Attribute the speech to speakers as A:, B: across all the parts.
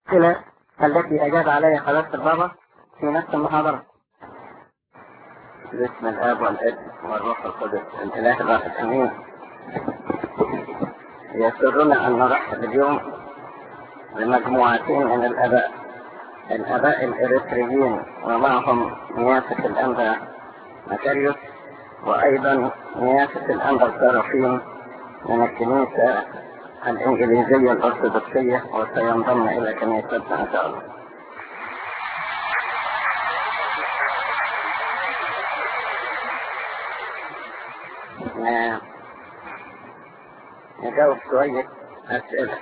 A: الأسئلة التي أجاب عليها قداسة البابا في نفس المحاضرة
B: باسم الاب والابن والروح القدس الاله الواحد امين يسرنا ان نرحب اليوم بمجموعتين من الاباء الاباء الاريتريين ومعهم نيافة الانبا مكاريوس وايضا نيافة الانبا السرافين من الكنيسة الانجليزية الارثوذكسية وسينضم الى كنيستنا ان شاء الله نجاوب شوية أسئلة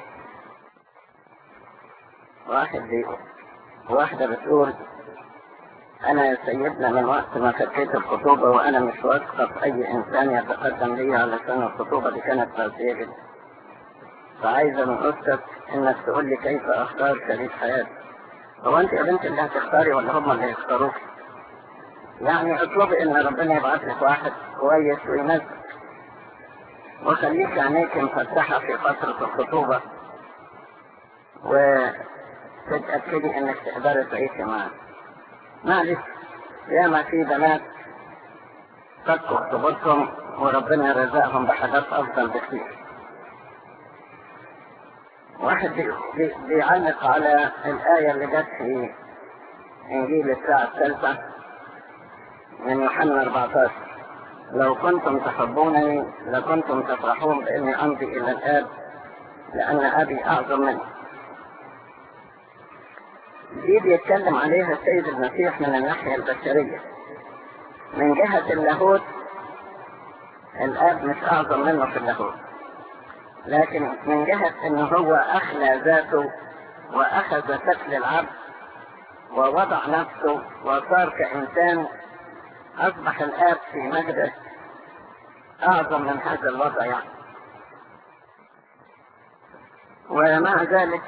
B: واحد بيقول واحدة بتقول أنا يا سيدنا من وقت ما فكيت الخطوبة وأنا مش واثقة في أي إنسان يتقدم لي علشان الخطوبة دي كانت فاسية جدا فعايزة من أختك إنك تقول لي كيف أختار شريك حياتي هو أنت يا بنت اللي هتختاري ولا هم اللي هيختاروك؟ يعني اطلبي إن ربنا يبعت لك واحد كويس ويناسبك وخليك عينيك مفتحة في فترة الخطوبة وتتأكدي انك تقدري تعيشي معاه معلش ياما في بنات فكوا خطوبتهم وربنا رزقهم بحاجات افضل بكثير واحد بي بي بيعلق على الآية اللي جت في إنجيل الساعة الثالثة من يوحنا 14 لو كنتم تحبونني لكنتم تفرحون باني امضي الى الاب لان ابي اعظم مني دي بيتكلم عليها السيد المسيح من الناحية البشرية من جهة اللاهوت الاب مش اعظم منه في اللاهوت لكن من جهة ان هو اخلى ذاته واخذ شكل العبد ووضع نفسه وصار كانسان أصبح الآب في مجده أعظم من هذا الوضع يعني ومع ذلك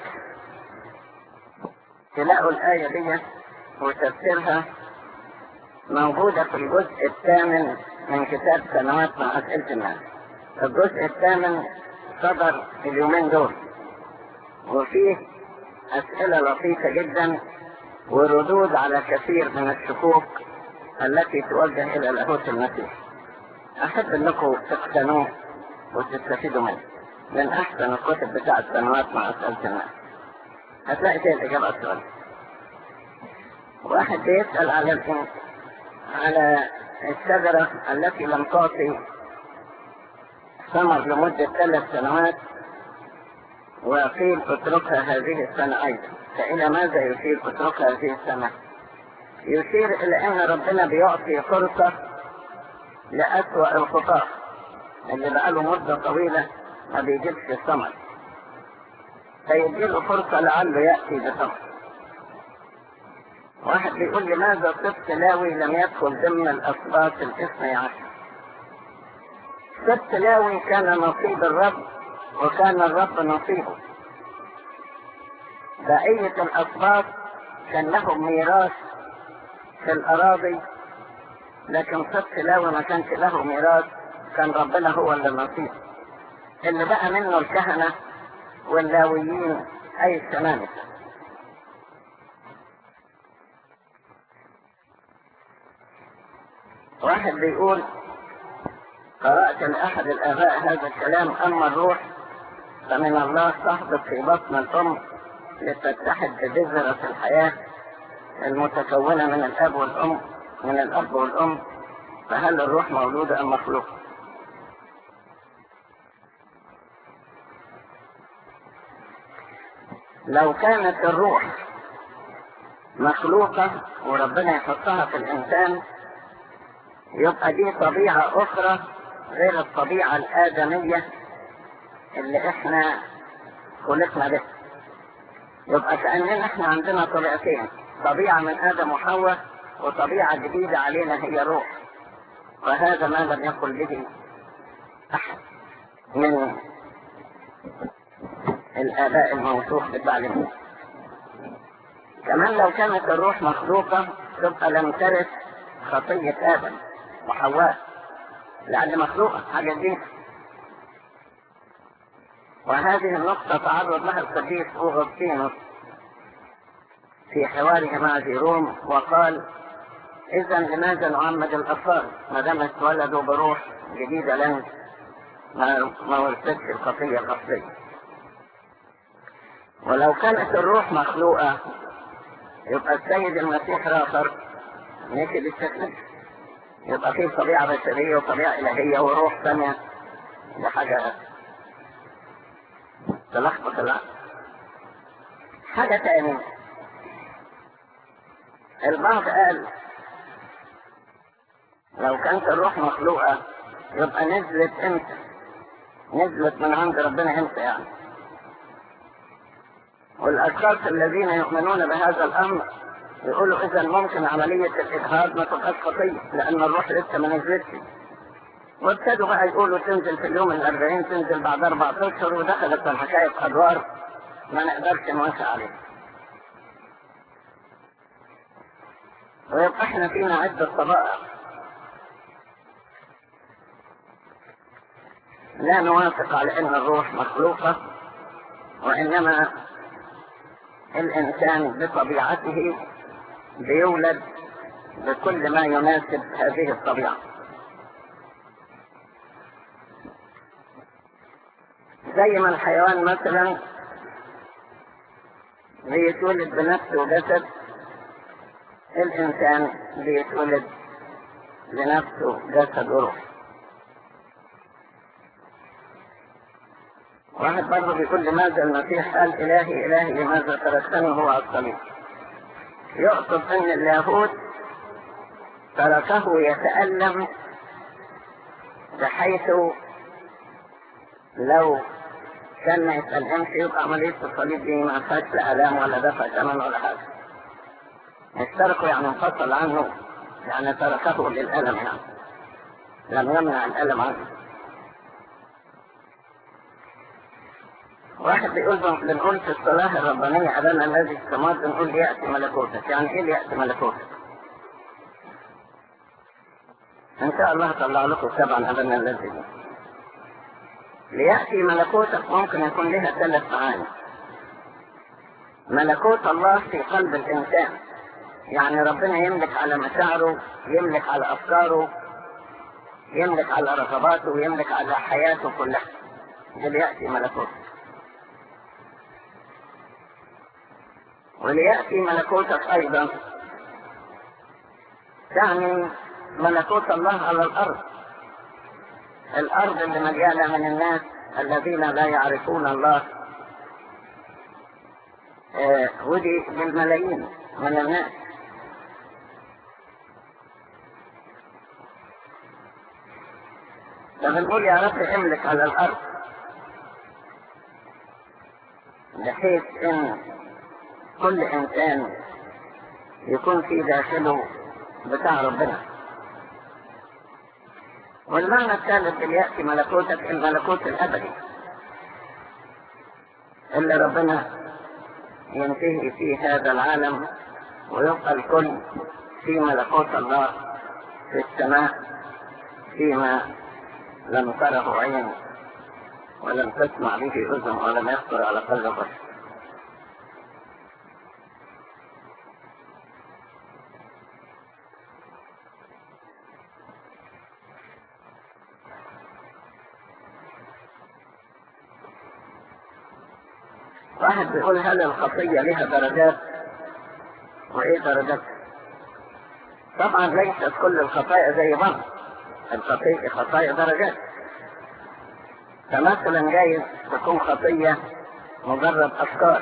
B: تلاقوا الآية دي وتفسيرها موجودة في الجزء الثامن من كتاب سنوات مع أسئلة الناس الجزء الثامن صدر اليومين دول وفيه أسئلة لطيفة جدا وردود على كثير من الشكوك التي توجه إلى لاهوت المسيح أحب أنكم تقتنوه وتستفيدوا منه من أحسن الكتب بتاع السنوات مع أسئلة الناس هتلاقي فيها الإجابة السؤال واحد بيسأل على على الشجرة التي لم تعطي ثمر لمدة ثلاث سنوات وقيل اتركها هذه السنة أيضا فإلى ماذا يشير اتركها هذه السنة؟ يشير إلى أن ربنا بيعطي فرصة لأسوأ الخطاة اللي بقاله مدة طويلة ما بيجيبش الثمر فيديله فرصة لعله يأتي بثمر واحد بيقول لماذا سبت لاوي لم يدخل ضمن الأسباط الاثني عشر سبت لاوي كان نصيب الرب وكان الرب نصيبه بقية الأسباط كان لهم ميراث في الأراضي لكن سبت لاوي ما كانش له ميراث كان ربنا هو اللي نصيب اللي بقى منه الكهنة واللاويين أي الشمامسة واحد بيقول قرأت لأحد الآباء هذا الكلام أما الروح فمن الله تهبط في بطن الأم لتتحد ببذرة الحياة المتكونة من الأب والأم من الأب والأم فهل الروح مولودة أم مخلوقة؟ لو كانت الروح مخلوقة وربنا يحطها في الإنسان يبقى دي طبيعة أخرى غير الطبيعة الآدمية اللي إحنا خلقنا بها يبقى كأننا إحنا عندنا طبيعتين طبيعة من آدم وحواء وطبيعة جديدة علينا هي روح وهذا ما لم يقل به أحد من الآباء الموصوف بالتعليم كمان لو كانت الروح مخلوقة تبقى لم ترث خطية آدم وحواء لأن مخلوقة حاجة جديدة وهذه النقطة تعرض لها القديس أوغسطينوس في حواره مع جيروم وقال إذا لماذا نعمد الأطفال ما دام اتولدوا بروح جديدة لن ما ما ورثتش الخطية الأصلية ولو كانت الروح مخلوقة يبقى السيد المسيح راخر ماشي بالشكل يبقى فيه طبيعة بشرية وطبيعة إلهية وروح ثانية دي حاجة تلخبط العقل حاجة تانية البعض قال لو كانت الروح مخلوقة يبقى نزلت امتى نزلت من عند ربنا امتى يعني والاشخاص الذين يؤمنون بهذا الامر يقولوا اذا ممكن عملية الاجهاض ما تبقاش خطية لان الروح لسه ما نزلتش وابتدوا بقى يقولوا تنزل في اليوم الاربعين تنزل بعد اربع اشهر ودخلت الحكاية في ادوار ما نقدرش نوافق عليها ويبقى احنا فينا عدة طبائع لا نوافق على ان الروح مخلوقة وانما الانسان بطبيعته بيولد بكل ما يناسب هذه الطبيعة زي ما الحيوان مثلا بيتولد بنفس وجسد الإنسان بيتولد لنفسه جسد وروح واحد برضه بيقول لماذا المسيح قال إلهي إلهي لماذا تركتني هو على الصليب يقصد أن اللاهوت تركه يتألم بحيث لو كان ما يتألمش يبقى عملية الصليب دي ما فيهاش لا آلام ولا دفع ثمن ولا حاجة مش تركه يعني انفصل عنه يعني تركه للألم يعني لم يمنع الألم عنه واحد بيقول بنقول في الصلاة الربانية أبانا الذي في السماوات بنقول ليأتي ملكوتك يعني إيه ليأتي ملكوتك؟ إن شاء الله طلع لكم سبعا أبانا الذي دي. ليأتي ملكوتك ممكن يكون لها ثلاث معاني ملكوت الله في قلب الإنسان يعني ربنا يملك على مشاعره يملك على أفكاره يملك على رغباته ويملك على حياته كلها ده ليأتي ملكوتك وليأتي ملكوتك أيضا تعني ملكوت الله على الأرض الأرض اللي مليانة من الناس الذين لا يعرفون الله آه ودي بالملايين من الناس فبنقول يا رب املك على الأرض بحيث ان كل انسان يكون في داخله بتاع ربنا والمعنى الثالث اللي يأتي ملكوتك الملكوت الأبدي اللي ربنا ينتهي فيه هذا العالم ويبقى الكل في ملكوت الله في السماء فيما لم تره عين ولم تسمع به أذن ولم يخطر على قلب بشر واحد بيقول هل الخطية لها درجات وايه درجاتها طبعا ليست كل الخطايا زي بعض الخطيئة خطايا درجات فمثلا جايز تكون خطية مجرد أفكار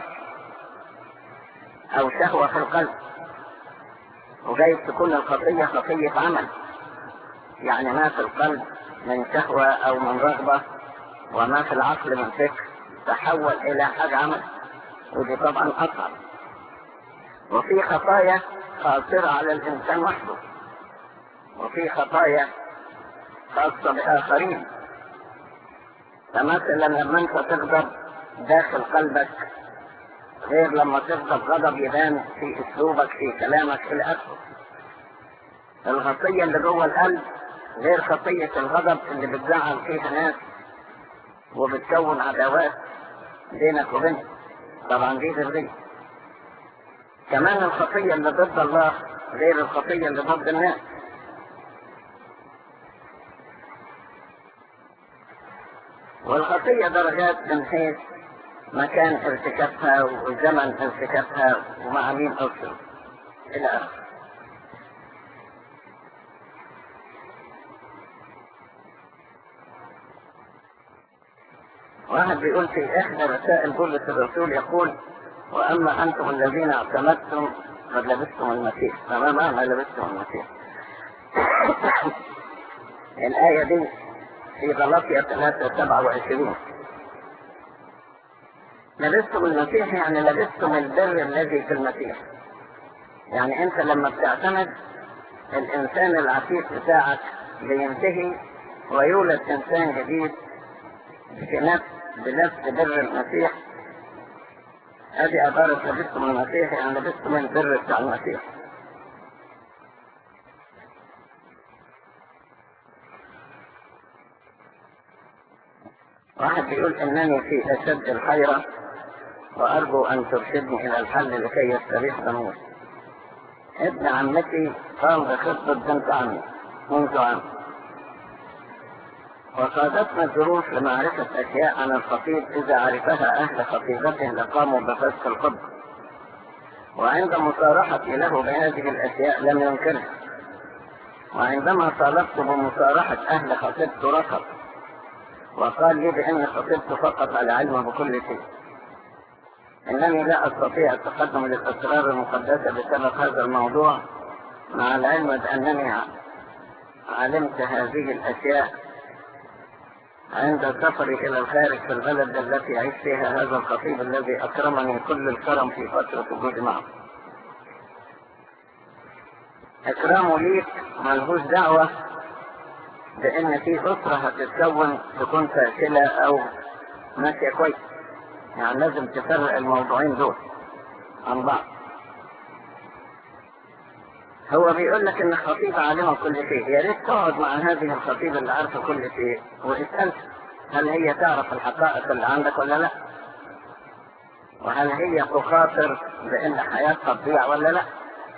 B: أو شهوة في القلب وجايز تكون الخطية خطية عمل يعني ما في القلب من شهوة أو من رغبة وما في العقل من فكر تحول إلى حاجة عمل ودي طبعا أصعب وفي خطايا خاطرة على الإنسان وحده وفي خطايا خاصة بآخرين فمثلا لما أنت تغضب داخل قلبك غير لما تغضب غضب يبان في أسلوبك في كلامك إلى آخره الخطية اللي جوه القلب غير خطية الغضب اللي بتزعل فيها ناس وبتكون عداوات بينك وبينهم طبعا دي غير دي كمان الخطية اللي ضد الله غير الخطية اللي ضد الناس والخطية درجات من حيث مكان ارتكابها وزمن ارتكابها ومع مين أصلا إلى آخره واحد بيقول في إحدى رسائل بولس الرسول يقول وأما أنتم الذين اعتمدتم قد لبستم المسيح فما معنى لبستم المسيح الآية دي في غلطية 3 27 لبستم المسيح يعني لبستم البر الذي في المسيح يعني انت لما بتعتمد الانسان العتيق بتاعك بينتهي ويولد انسان جديد في نفس بنفس بر المسيح هذه عبارة لبستم المسيح يعني لبستم البر بتاع المسيح واحد بيقول انني في اشد الحيرة وارجو ان ترشدني الى الحل لكي يستريح ضميري ابن عمتي قام بخطة بنت عمي منذ عام وقادتنا الظروف لمعرفة أشياء عن الخطيب إذا عرفها أهل خطيبته لقاموا بفسق الخطبة وعند مصارحتي له بهذه الأشياء لم ينكرها وعندما طالبت بمصارحة أهل خطيبته رفض وقال لي بأن خطبت فقط على علم بكل شيء إنني لا أستطيع التقدم للأسرار المقدسة بسبب هذا الموضوع مع العلم بأنني علمت هذه الأشياء عند سفري إلى الخارج في البلد التي يعيش فيها هذا الخطيب الذي أكرمني كل الكرم في فترة وجودي معه إكرامه ليك ملهوش دعوة بان في اسرة هتتكون تكون فاشلة او ماشية كويس يعني لازم تفرق الموضوعين دول عن بعض هو بيقول لك ان الخطيب عالمه كل شيء يا ريت تقعد مع هذه الخطيبة اللي عارفة كل شيء واسأل هل هي تعرف الحقائق اللي عندك ولا لا وهل هي تخاطر بان حياتها تضيع ولا لا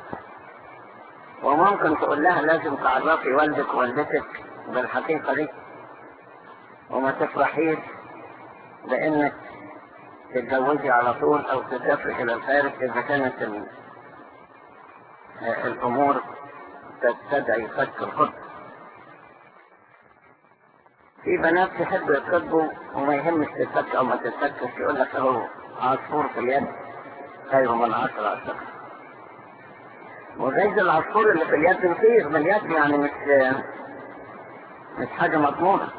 B: وممكن تقول لها لازم تعرفي والدك ووالدتك بالحقيقة دي وما تفرحيش بانك تتجوزي على طول او تسافري الى الخارج اذا كانت ال... الامور تستدعي فك الخط في بنات يحبوا يتخطبوا وما يهمش تتفك او ما تتفكش يقول لك اهو عصفور في اليد خير من عشر عشر وجايز العصفور اللي في اليد يطير من اليد يعني مش مش حاجة مضمونة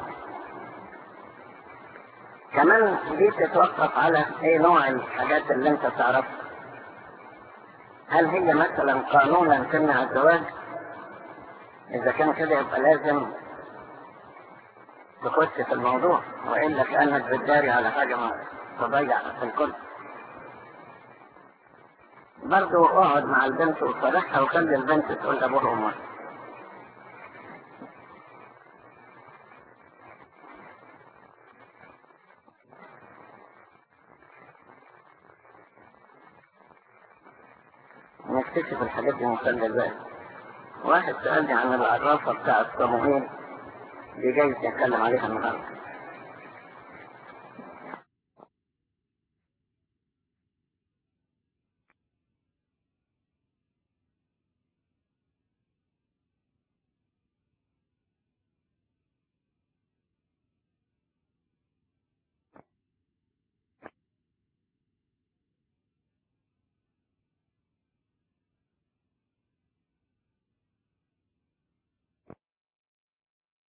B: كمان دي تتوقف على ايه نوع الحاجات اللي انت تعرفها هل هي مثلا قانونا تمنع الزواج اذا كان كده يبقى لازم تخش في الموضوع والا كانك بتداري على حاجه ما تضيع في الكل برضه اقعد مع البنت وصالحها وخلي البنت تقول لابوها وامها نكتشف الحاجات دي ونخلي بالك واحد سألني عن العرافة بتاعت صموئيل دي جاي نتكلم عليها النهارده